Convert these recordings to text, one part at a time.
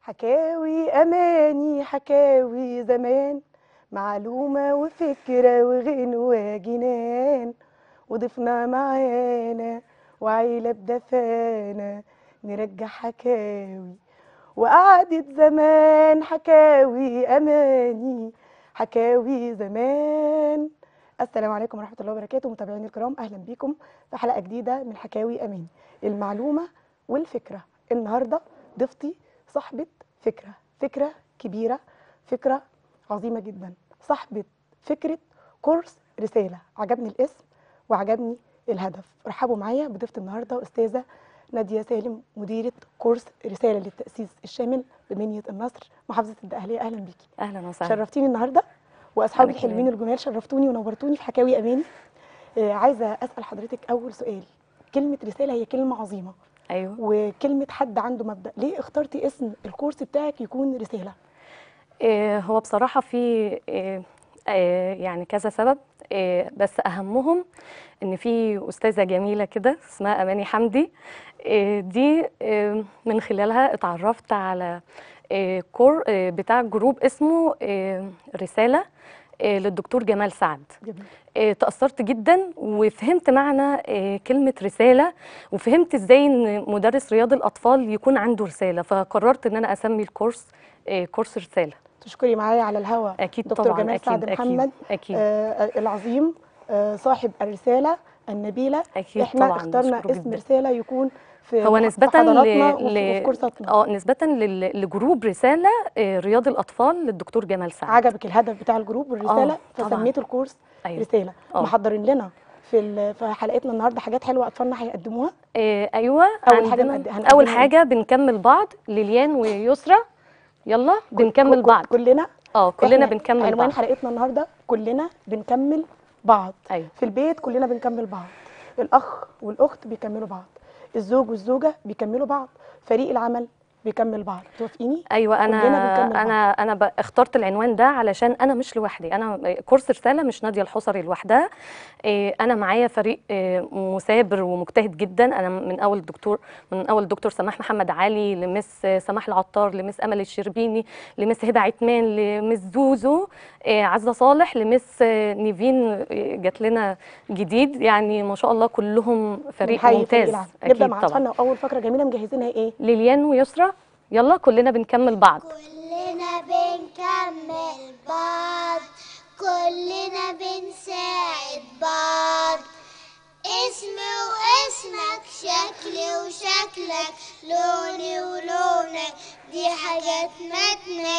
حكاوي أماني حكاوي زمان معلومة وفكرة وغنوة جنان وضفنا معانا وعيلة بدفانا نرجع حكاوي وقعدت زمان حكاوي أماني حكاوي زمان السلام عليكم ورحمة الله وبركاته متابعيني الكرام أهلا بكم في حلقة جديدة من حكاوي أماني المعلومة والفكرة النهاردة ضيفتي صاحبة فكرة فكرة كبيرة فكرة عظيمة جدا صاحبة فكرة كورس رسالة عجبني الاسم وعجبني الهدف رحبوا معايا بضيفة النهاردة أستاذة نادية سالم مديرة كورس رسالة للتأسيس الشامل بمنية النصر محافظة الدقهلية أهلا بيكي اهلا وسهلا شرفتيني النهارده واصحابي أنا الحلوين كمان. الجمال شرفتوني ونورتوني في حكاوي اماني آه عايزه اسال حضرتك اول سؤال كلمه رساله هي كلمه عظيمه ايوه وكلمه حد عنده مبدا ليه اخترتي اسم الكورس بتاعك يكون رساله إيه هو بصراحه في إيه إيه يعني كذا سبب إيه بس اهمهم ان في استاذه جميله كده اسمها اماني حمدي إيه دي إيه من خلالها اتعرفت على إيه كور إيه بتاع جروب اسمه إيه رساله إيه للدكتور جمال سعد جميل آه، تأثرت جدا وفهمت معنى آه، كلمة رسالة وفهمت ازاي ان مدرس رياض الأطفال يكون عنده رسالة فقررت ان انا اسمي الكورس آه، كورس رسالة تشكري معايا على الهوا اكيد دكتور طبعا جمال اكيد سعد اكيد محمد اكيد آه العظيم آه صاحب الرساله النبيله اكيد احنا طبعا اخترنا بشكره اسم جدا. رساله يكون في هو في نسبة حضاناتنا ل- وفي- وفي ل- كورساتنا اه نسبة لل- لجروب رسالة آه، رياض الأطفال للدكتور جمال سعد عجبك الهدف بتاع الجروب والرساله آه، طبعاً. فسميته الكورس أيوة. رساله آه. محضرين لنا في ال- في حلقتنا النهارده حاجات حلوه اطفالنا هيقدموها آه، ايوه أول حاجة عندنا- نقد- هنقدمها اول إيه؟ حاجة بنكمل بعض ليليان ويسرى يلا بنكمل كل- بعض كلنا اه كلنا إحنا بنكمل عنوان بعض حلقتنا النهارده كلنا بنكمل بعض ايوه في البيت كلنا بنكمل بعض الاخ والاخت بيكملوا بعض الزوج والزوجه بيكملوا بعض فريق العمل بيكمل بعض توافقيني ايوه انا كلنا بنكمل بعض. انا انا ب- اخترت العنوان ده علشان انا مش لوحدي انا كورس رساله مش ناديه الحصري لوحدها إيه، انا معايا فريق إيه، مثابر ومجتهد جدا انا من اول دكتور من اول دكتور سماح محمد علي لمس سماح العطار لمس امل الشربيني لمس هبه عثمان لمس زوزو إيه، عزه صالح لمس آه، نيفين إيه، جات لنا جديد يعني ما شاء الله كلهم فريق بنحيي ممتاز العمل. نبدا اكيد مع طبعا اطفالنا واول فقره جميله مجهزينها ايه ليليان ويسرى يلا كلنا بنكمل بعض كلنا بنكمل بعض كلنا بنساعد بعض اسمي واسمك شكلي وشكلك لوني ولونك دي حاجات ما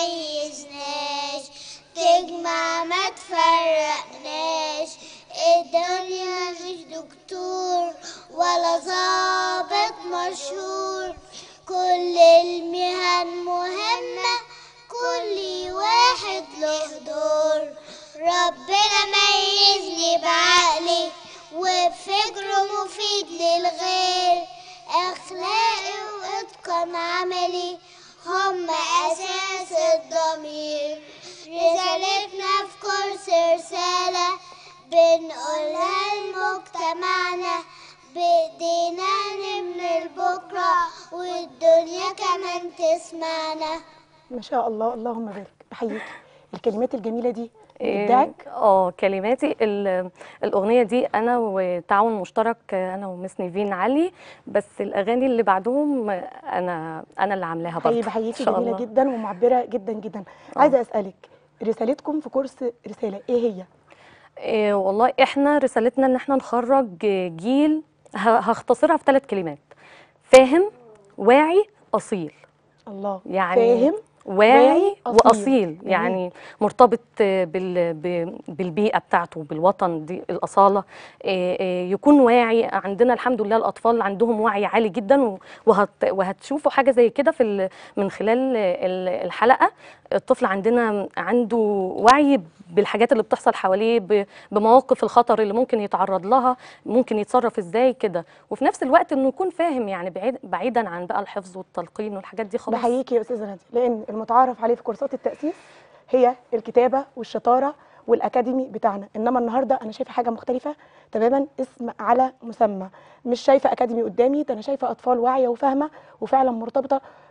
تميزناش تجمع ما تفرقناش الدنيا مش دكتور ولا ظابط مشهور كل المهن مهمة كل واحد له دور ربنا ميزني بعقلي وبفكره مفيد للغير اخلاقي واتقان عملي هم اساس الضمير رسالتنا في كورس رسالة بنقولها لمجتمعنا بايدينا نبني البكرة والدنيا كمان تسمعنا ما شاء الله اللهم بارك بحييكي الكلمات الجميله دي إيه، ابداعك اه كلماتي ال- الاغنيه دي انا وتعاون مشترك انا ومس نيفين علي بس الاغاني اللي بعدهم انا انا اللي عاملاها برضه حقيقي ان بحييكي شاء جميله الله جدا ومعبره جدا جدا آه. عايزه اسالك رسالتكم في كورس رساله ايه هي إيه والله احنا رسالتنا ان احنا نخرج جيل ه- هختصرها في ثلاث كلمات فاهم واعي اصيل الله يعني فاهم واعي واعي، أصيل. واصيل جميل. يعني مرتبط بال ب- بالبيئه بتاعته بالوطن دي الاصاله إيه إيه يكون واعي عندنا الحمد لله الاطفال عندهم وعي عالي جدا و- وهت وهتشوفوا حاجه زي كده في ال- من خلال ال- الحلقه الطفل عندنا عنده وعي بالحاجات اللي بتحصل حواليه ب- بمواقف الخطر اللي ممكن يتعرض لها ممكن يتصرف ازاي كده وفي نفس الوقت انه يكون فاهم يعني بعيد بعيدا عن بقى الحفظ والتلقين والحاجات دي خلاص بحييكي يا استاذه ناديه لان المتعارف عليه في كورسات التاسيس هي الكتابه والشطاره والاكاديمي بتاعنا انما النهارده انا شايفه حاجه مختلفه تماما اسم على مسمى مش شايفه اكاديمي قدامي ده انا شايفه اطفال واعيه وفاهمه وفعلا مرتبطه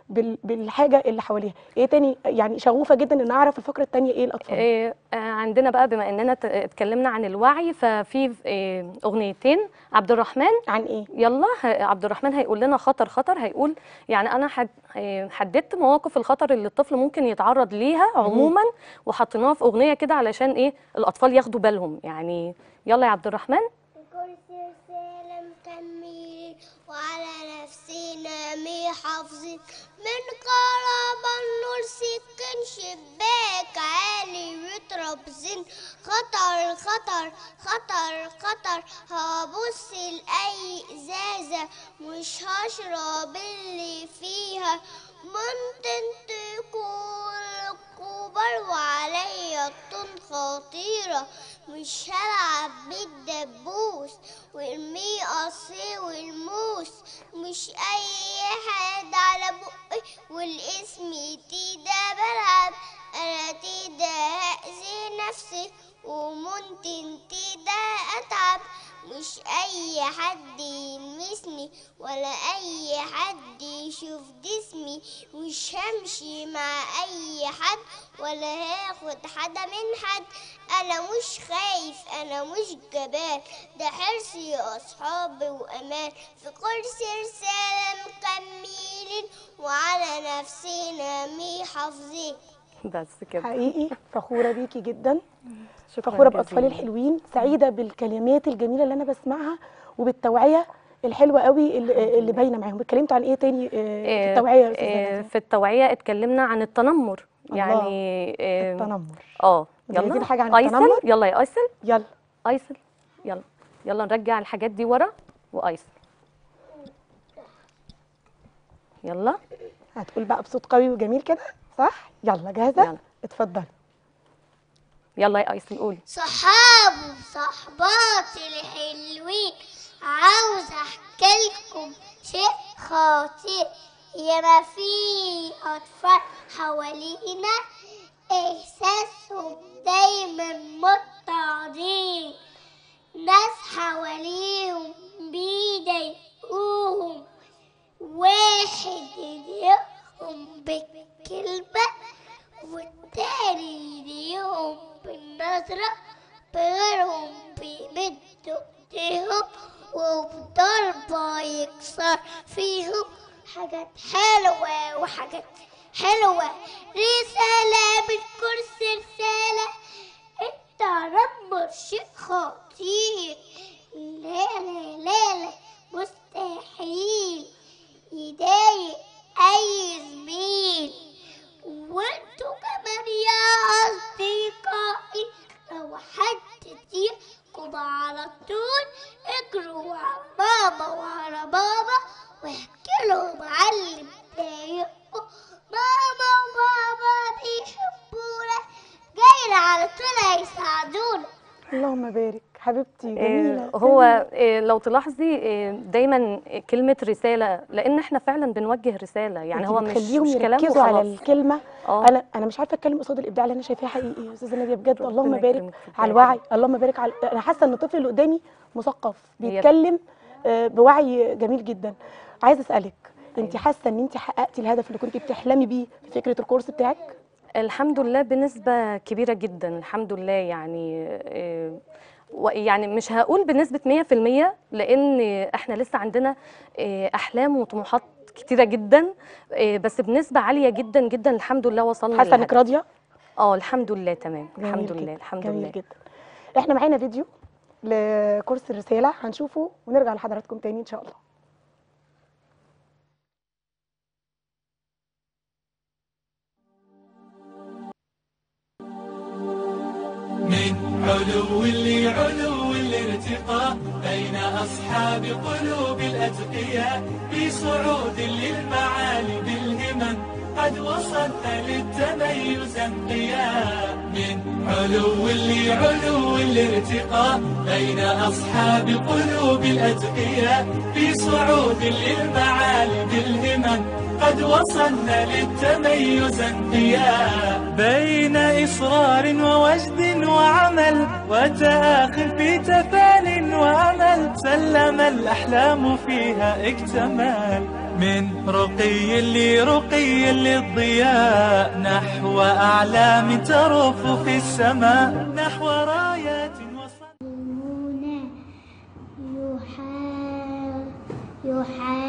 بال... بالحاجه اللي حواليها ايه تاني يعني شغوفه جدا ان اعرف الفقره التانيه ايه الاطفال إيه، آه، عندنا بقى بما اننا ت- اتكلمنا عن الوعي ففي إيه، اغنيتين عبد الرحمن عن ايه يلا ه- عبد الرحمن هيقول لنا خطر خطر هيقول يعني انا حد إيه، حددت مواقف الخطر اللي الطفل ممكن يتعرض ليها عموما وحطيناها في اغنيه كده علشان ايه الاطفال ياخدوا بالهم يعني يلا يا عبد الرحمن كرسي رسالة مكملين وعلى نفسنا محافظين من كهربا النور سكن شباك عالي متربزين خطر خطر خطر خطر هبص لأي إزازة مش هشرب اللي فيها ممكن تكون الكبر وعليا الطن خطيرة مش هلعب بالدبوس والميقص والموس مش أي حد على بقي والاسم تيدا بلعب أنا تيدا هأذي نفسي وممكن تيدا أتعب مش أي حد يلمسني ولا أي حد يشوف جسمي مش همشي مع أي حد ولا هاخد حدا من حد أنا مش خايف أنا مش جبان ده حرصي يا أصحابي وأمان في كرسي رسالة مكملين وعلى نفسنا محافظين بس كده حقيقي فخوره بيكي جدا شكرا فخوره باطفالي جزيلا. الحلوين سعيده بالكلمات الجميله اللي انا بسمعها وبالتوعيه الحلوه قوي اللي, اللي باينه معاهم اتكلمتوا عن ايه تاني آه، في إيه، التوعيه يا استاذه إيه، نادية؟ في التوعيه اتكلمنا عن التنمر الله. يعني إيه، التنمر اه مجهزين يلا حاجة عن ايسل التنمر؟ يلا يا ايسل يلا ايسل يلا يلا نرجع الحاجات دي ورا وايسل يلا هتقول بقى بصوت قوي وجميل كده صح يلا جاهزه يلا. اتفضلي يلا يا ايسل قولي صحاب وصحباتي الحلوين عاوز احكي لكم شيء خطير يا ما في اطفال حوالينا احساسهم دايما مضطرين ناس حواليهم بيضايقوهم واحد يضايقهم بالكلمة والتاني يضايقهم بالنظرة بغيرهم بيمدوا ايديهم وبضربة يكسر فيهم حاجات حلوة وحاجات حلوة رسالة من كرسي رسالة التنمر شيء خطير لا لا لا لا مستحيل يضايق أي زميل وانتوا كمان يا أصدقائي لو حد ضيقكم على طول اجروا على ماما وعلى بابا واحكي لهم على اللي مضايقكم ماما وبابا بيحبونا جايين على طول هيساعدونا اللهم بارك حبيبتي إيه، جميله هو إيه، لو تلاحظي إيه، دايما كلمة رسالة لأن احنا فعلا بنوجه رسالة يعني هو مش بتخليهم مش كلام يركزوا على وخلاص الكلمه اه انا انا مش عارفه اتكلم قصاد الابداع اللي انا شايفاه حقيقي يا استاذه ناديه بجد ربنا اللهم بارك يكرمك في على الباقي. الوعي اللهم بارك على انا حاسه ان الطفل اللي قدامي مثقف هي- بيتكلم آه، بوعي جميل جدا عايزه اسالك انت أيوة. حاسه ان انت حققتي الهدف اللي كنت بتحلمي بيه في فكره الكورس بتاعك الحمد لله بنسبة كبيرة جدا الحمد لله يعني إيه، و- يعني مش هقول بنسبة 100% لأن احنا لسه عندنا إيه، أحلام وطموحات كتيرة جدا إيه، بس بنسبة عالية جدا جدا الحمد لله وصلنا حاسه انك للهدف. راضيه اه الحمد لله تمام جميل الحمد جدا، لله الحمد جميل لله جدا احنا معانا فيديو لكورس الرساله هنشوفه ونرجع لحضراتكم تاني ان شاء الله من علو لعلو الارتقاء بين أصحاب قلوب الأتقياء في صعود للمعالي بالهمم قد وصلنا للتميز انقياء من علو لعلو الارتقاء بين أصحاب قلوب الأتقياء في صعود للمعالي بالهمم قد وصلنا للتميز انقياء بين إصرار ووجد وعمل وتآخ في تفان وأمل سلم الأحلام فيها اكتمال من رقي لرقي للضياء نحو أعلام ترف في السماء نحو رايات وصل هنا يحا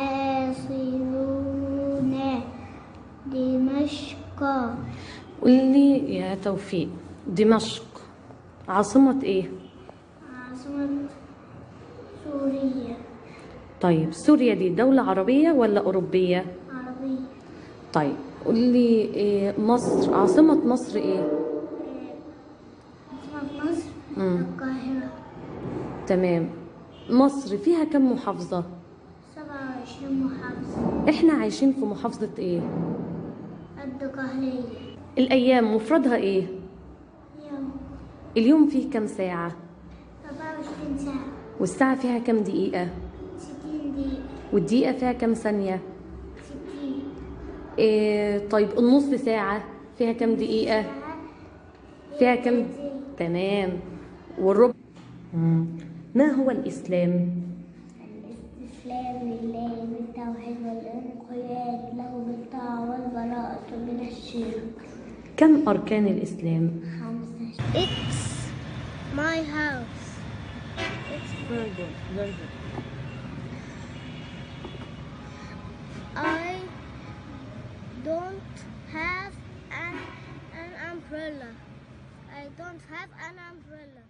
يحاصرون دمشق قول لي يا توفيق دمشق عاصمة ايه؟ عاصمة سوريا طيب سوريا دي دولة عربية ولا أوروبية؟ عربية طيب قول لي إيه مصر عاصمة مصر ايه؟ عاصمة مصر مم. القاهرة تمام مصر فيها كم محافظة؟ سبعة وعشرين محافظة احنا عايشين في محافظة ايه؟ الدقهلية الأيام مفردها ايه؟ يوم اليوم فيه كم ساعة؟ أربعة وعشرين ساعة والساعة فيها كم دقيقة؟ ستين دقيقة والدقيقة فيها كم ثانية؟ ستين إيه طيب النص ساعة فيها كم دقيقة؟ ساعة فيها كم؟ دقيقة. تمام والربع مم. ما هو الإسلام؟ الاستسلام لله بالتوحيد والانقياد له بالطاعة والبراءة من الشرك كم أركان الإسلام؟ خمسة It's my house It's very good, very good. I don't have an, an umbrella. I don't have an umbrella.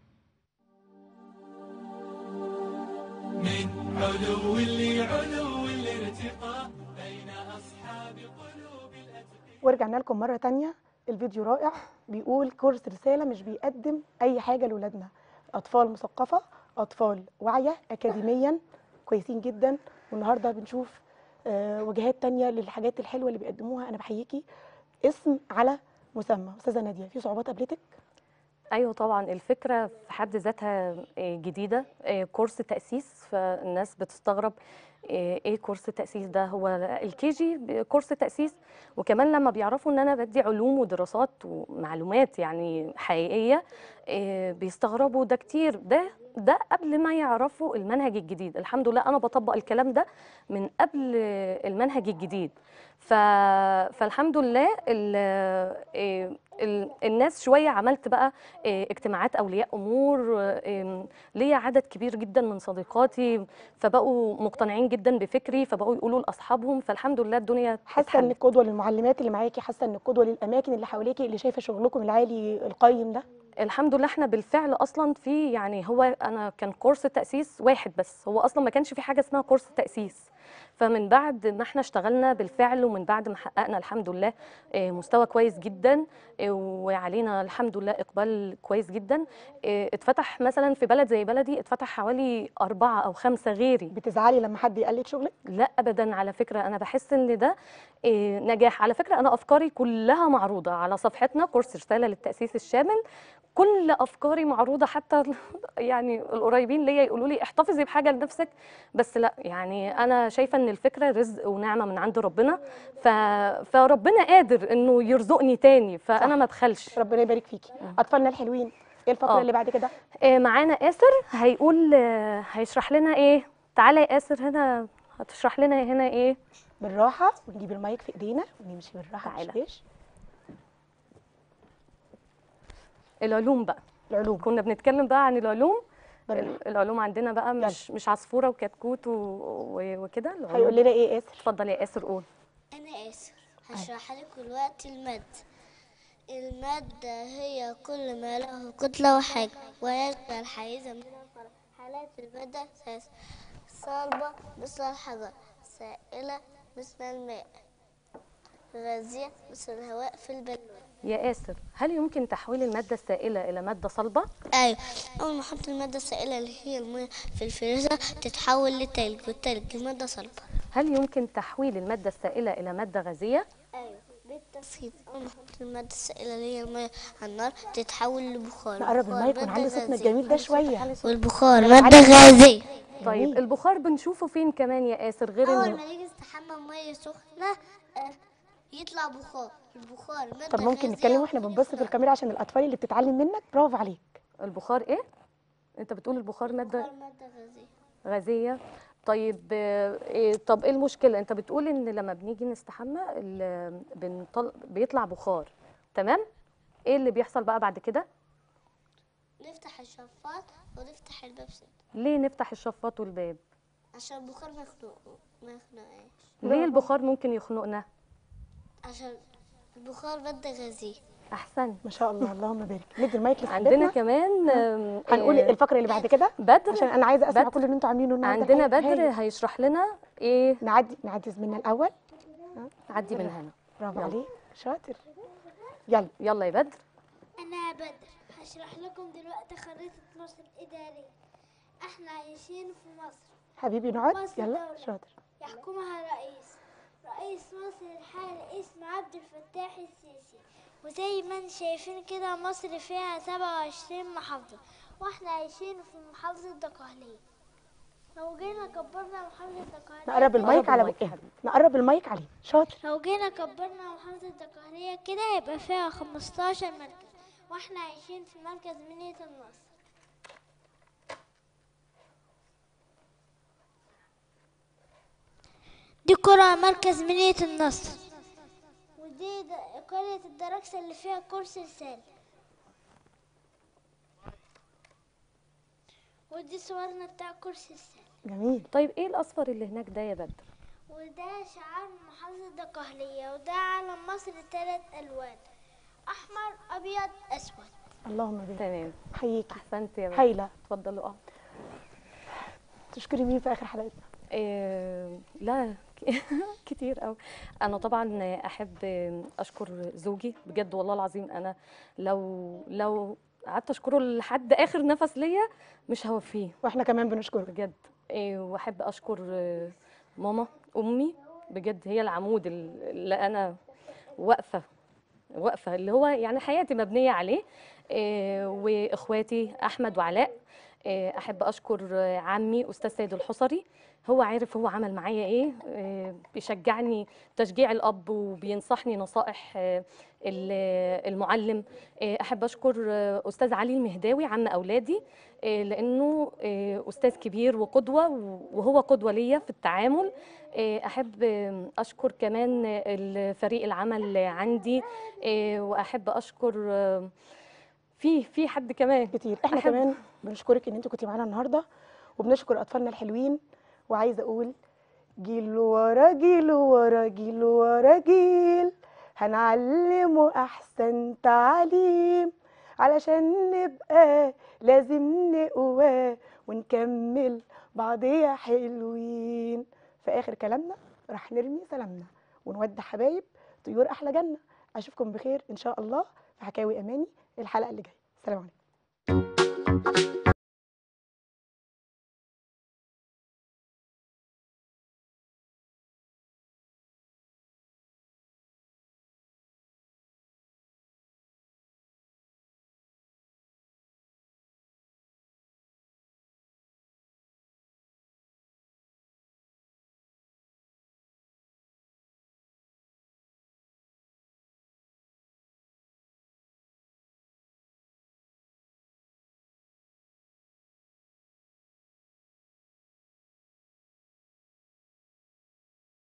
من علو لعلو الارتقاء بين أصحاب قلوب الأتقياء ورجعنا لكم مرة تانية الفيديو رائع بيقول كورس رسالة مش بيقدم أي حاجة لولادنا أطفال مثقفة أطفال واعية أكاديميا كويسين جدا والنهاردة بنشوف آه، وجهات تانية للحاجات الحلوة اللي بيقدموها أنا بحييكي اسم على مسمى أستاذة نادية في صعوبات قابلتك؟ ايوه طبعا الفكره في حد ذاتها آه، جديده آه، كورس تاسيس فالناس بتستغرب آه، ايه كورس التاسيس ده هو الكي جي كورس تاسيس وكمان لما بيعرفوا ان انا بدي علوم ودراسات ومعلومات يعني حقيقيه آه، بيستغربوا ده كتير ده ده قبل ما يعرفوا المنهج الجديد الحمد لله انا بطبق الكلام ده من قبل المنهج الجديد ف... فالحمد لله ال... آه، ال... الناس شويه عملت بقى آه، اجتماعات اولياء امور آه، ليا عدد كبير جدا من صديقاتي فبقوا مقتنعين جدا بفكري فبقوا يقولوا لاصحابهم فالحمد لله الدنيا حاسة اتحلت. إنك قدوة للمعلمات اللي معاكي حاسة إنك قدوة للأماكن اللي حواليكي اللي شايفة شغلكم العالي القيم ده الحمد لله احنا بالفعل اصلا في يعني هو انا كان كورس تاسيس واحد بس هو اصلا ما كانش في حاجه اسمها كورس تاسيس فمن بعد ما احنا اشتغلنا بالفعل ومن بعد ما حققنا الحمد لله آه، مستوى كويس جدا آه، وعلينا الحمد لله اقبال كويس جدا آه، اتفتح مثلا في بلد زي بلدي اتفتح حوالي اربعه او خمسه غيري بتزعلي لما حد يقلد شغلك؟ لا ابدا على فكره انا بحس ان ده إيه، نجاح على فكره انا افكاري كلها معروضه على صفحتنا كورس رساله للتاسيس الشامل كل افكاري معروضه حتى ال- يعني القريبين ليا يقولوا لي احتفظي بحاجه لنفسك بس لا يعني انا شايفه ان الفكره رزق ونعمه من عند ربنا ف... فربنا قادر انه يرزقني تاني فانا صح. ما ابخلش ربنا يبارك فيكي أطفالنا الحلوين إيه الفقرة آه. اللي بعد كده؟ إيه، معانا آسر هيقول آه، هيشرح لنا ايه تعالى يا آسر هنا هتشرح لنا هنا ايه بالراحة ونجيب المايك في ايدينا ونمشي بالراحة تعالى. بشويش العلوم بقى العلوم كنا بنتكلم بقى عن العلوم بالراحة. ال- العلوم عندنا بقى مش مش عصفوره وكتكوت و- و- وكده العلوم. هيقول لنا ايه آسر؟ اتفضل يا آسر قول أنا آسر هشرح لكم دلوقتي المادة المادة هي كل ما له كتلة وحجم ويشغل حيزا من الفرق حالات المادة ثلاثة صلبة مثل الحجر سائلة مثل الماء غازية مثل الهواء في البلون يا آسر هل يمكن تحويل المادة السائلة إلى مادة صلبة؟ أيوة أول ما أحط المادة السائلة اللي هي المية في الفريزر تتحول لتلج والتلج مادة صلبة هل يمكن تحويل المادة السائلة إلى مادة غازية؟ ايوه بالتسخين اول ما احط الماده السائله اللي هي الميه على النار تتحول لبخار نقرب البخار المايك مادة ونعلي صوتنا غازية. الجميل ده شوية والبخار ماده غازيه طيب جميل. البخار بنشوفه فين كمان يا آسر غير اول إنه ما نيجي نستحمى ميه سخنه آه، يطلع بخار البخار ماده طب ممكن غازية نتكلم واحنا وفي بنبص في نفس الكاميرا عشان الأطفال اللي بتتعلم منك برافو عليك البخار إيه؟ أنت بتقول البخار مادة الوقت ماده غازيه غازية طيب آه، إيه طب ايه المشكله انت بتقول ان لما بنيجي نستحمى ال- بنطل... بيطلع بخار تمام ايه اللي بيحصل بقى بعد كده نفتح الشفاط ونفتح الباب سد ليه نفتح الشفاط والباب عشان البخار ما يخنق ما يخنقناش ليه البخار ممكن يخنقنا عشان البخار مادة غازية احسن ما شاء الله اللهم بارك ندي المايك عندنا لصاحبتنا كمان آم، هنقول آه، الفقره اللي بعد كده بدر عشان انا عايزه اسمع بدر. كل اللي انتوا عاملينه النهارده عندنا الحقيقة. بدر هايل. هيشرح لنا ايه نعدي نعدي زميلنا الاول عدي من هنا برافو يلا. عليك شاطر يلا يلا يا بدر أنا بدر هشرح لكم دلوقتي خريطة مصر الإدارية احنا عايشين في مصر حبيبي نقعد مصر يلا دولة. شاطر يحكمها رئيس رئيس مصر الحالي اسمه عبد الفتاح السيسي وزي ما انتم شايفين كده مصر فيها سبعة وعشرين محافظة واحنا عايشين في محافظة دقهلية لو جينا كبرنا محافظة دقهلية نقرب المايك قرب على المايك يا بقها حبيبي. نقرب المايك عليه شاطر لو جينا كبرنا محافظة دقهلية كده يبقى فيها خمستاشر مركز واحنا عايشين في مركز منية النصر دي قرى مركز منية النصر ودي د- قرية الدركسة اللي فيها كرسي لسان ودي صورنا بتاع كرسي لسان جميل طيب ايه الاصفر اللي هناك ده يا بدر وده شعار محافظة دقهلية وده علم مصر تلات ألوان أحمر أبيض أسود اللهم بارك تمام حييكي احسنت يا بدر هايله اتفضلوا اه تشكري مين في اخر حلقتنا إيه لا كتير قوي انا طبعا احب اشكر زوجي بجد والله العظيم انا لو لو قعدت اشكره لحد اخر نفس ليا مش هوفيه واحنا كمان بنشكرك بجد إيه واحب اشكر آه، ماما امي بجد هي العمود ال- اللي انا واقفه واقفه اللي هو يعني حياتي مبنيه عليه إيه واخواتي احمد وعلاء إيه احب اشكر آه، عمي استاذ سيد الحصري هو عارف هو عمل معايا ايه إيه بيشجعني تشجيع الاب وبينصحني نصائح آه، ال- المعلم إيه احب اشكر آه، استاذ علي المهداوي عم اولادي إيه لانه إيه استاذ كبير وقدوه وهو قدوه ليا في التعامل إيه احب آه، اشكر كمان الفريق العمل عندي إيه واحب اشكر آه، في في حد كمان كتير احنا أحب- كمان بنشكرك ان انت كنتي معانا النهارده وبنشكر اطفالنا الحلوين وعايزه اقول جيل ورا جيل ورا جيل ورا جيل هنعلمه احسن تعليم علشان نبقى لازم نقوى ونكمل بعض يا حلوين في اخر كلامنا راح نرمي سلامنا ونودع حبايب طيور احلى جنه اشوفكم بخير ان شاء الله في حكاوي اماني الحلقه اللي جايه سلام عليكم